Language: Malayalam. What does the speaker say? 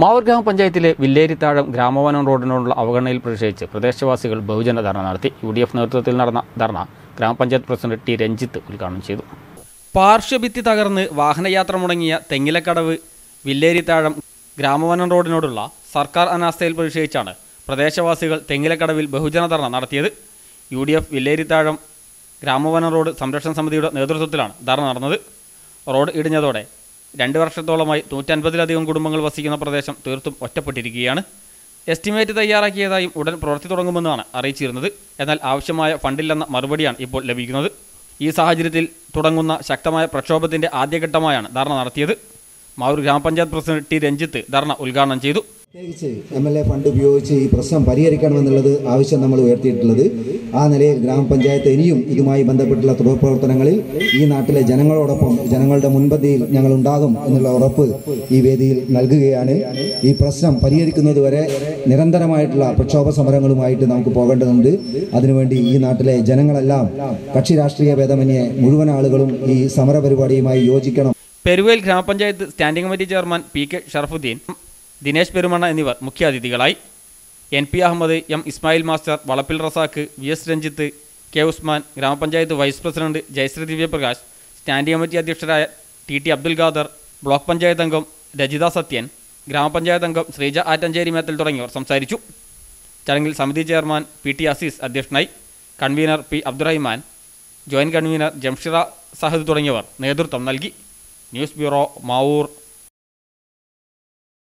മാവൂർ ഗ്രാമപഞ്ചായത്തിലെ വില്ലേരിത്താഴം ഗ്രാമവനം റോഡിനോടുള്ള അവഗണനയിൽ പ്രതിഷേധിച്ച് പ്രദേശവാസികൾ ബഹുജന ധർണ നടത്തി യു ഡി എഫ് നേതൃത്വത്തിൽ നടന്ന ധർണ ഗ്രാമപഞ്ചായത്ത് പ്രസിഡന്റ് ടി രഞ്ജിത്ത് ഉദ്ഘാടനം ചെയ്തു പാർശ്വഭിത്തി തകർന്ന് വാഹനയാത്ര മുടങ്ങിയ തെങ്ങിലക്കടവ് വില്ലേരിത്താഴം ഗ്രാമവനം റോഡിനോടുള്ള സർക്കാർ അനാസ്ഥയിൽ പ്രതിഷേധിച്ചാണ് പ്രദേശവാസികൾ തെങ്ങിലക്കടവിൽ ബഹുജന ധർണ നടത്തിയത് യു ഡി എഫ് വില്ലേരിത്താഴം ഗ്രാമവനം റോഡ് സംരക്ഷണ സമിതിയുടെ നേതൃത്വത്തിലാണ് ധർണ നടന്നത് റോഡ് ഇടിഞ്ഞതോടെ രണ്ട് വർഷത്തോളമായി നൂറ്റൻപതിലധികം കുടുംബങ്ങൾ വസിക്കുന്ന പ്രദേശം തീർത്തും ഒറ്റപ്പെട്ടിരിക്കുകയാണ് എസ്റ്റിമേറ്റ് തയ്യാറാക്കിയതായും ഉടൻ പ്രവൃത്തി തുടങ്ങുമെന്നാണ് അറിയിച്ചിരുന്നത് എന്നാൽ ആവശ്യമായ ഫണ്ടില്ലെന്ന മറുപടിയാണ് ഇപ്പോൾ ലഭിക്കുന്നത് ഈ സാഹചര്യത്തിൽ തുടങ്ങുന്ന ശക്തമായ പ്രക്ഷോഭത്തിന്റെ ആദ്യഘട്ടമായാണ് ധർണ നടത്തിയത് മാവൂർ ഗ്രാമപഞ്ചായത്ത് പ്രസിഡന്റ് ടി രഞ്ജിത്ത് ധർണ ഉദ്ഘാടനം ചെയ്തു പ്രത്യേകിച്ച് എം എൽ എ ഫണ്ട് ഉപയോഗിച്ച് ഈ പ്രശ്നം പരിഹരിക്കണമെന്നുള്ളത് ആവശ്യം നമ്മൾ ഉയർത്തിയിട്ടുള്ളത് ആ നിലയിൽ ഗ്രാമപഞ്ചായത്ത് ഇനിയും ഇതുമായി ബന്ധപ്പെട്ടുള്ള തുടർ പ്രവർത്തനങ്ങളിൽ ഈ നാട്ടിലെ ജനങ്ങളോടൊപ്പം ജനങ്ങളുടെ മുൻപന്തിയിൽ ഞങ്ങൾ ഉണ്ടാകും എന്നുള്ള ഉറപ്പ് ഈ വേദിയിൽ നൽകുകയാണ് ഈ പ്രശ്നം പരിഹരിക്കുന്നതുവരെ നിരന്തരമായിട്ടുള്ള പ്രക്ഷോഭ സമരങ്ങളുമായിട്ട് നമുക്ക് പോകേണ്ടതുണ്ട് അതിനുവേണ്ടി ഈ നാട്ടിലെ ജനങ്ങളെല്ലാം കക്ഷി രാഷ്ട്രീയ ഭേദമന്യേ മുഴുവൻ ആളുകളും ഈ സമര പരിപാടിയുമായി യോജിക്കണം പെരുവേൽ ഗ്രാമപഞ്ചായത്ത് standing committee chairman P K Sharafuddin Dinesh Perumanna എന്നിവർ മുഖ്യാതിഥികളായി N P Ahammed M Ismail master Valappil Razak V S Ranjith K Usman ഗ്രാമപഞ്ചായത്ത് vice president Jayasree Divyaprakash standing committee അധ്യക്ഷരായ T T Abdul Khader block panchayat അംഗം രജിത സത്യൻ ഗ്രാമപഞ്ചായത്ത് അംഗം ശ്രീജ ആറ്റഞ്ചേരി മേത്തൽ തുടങ്ങിയവർ സംസാരിച്ചു ചടങ്ങിൽ സമിതി ചെയർമാൻ പി ടി അസീസ് അധ്യക്ഷനായി convener P Abdurahiman joint convener Jamshira Sahad തുടങ്ങിയവർ നേതൃത്വം നൽകി ന്യൂസ് ബ്യൂറോ മാവൂർ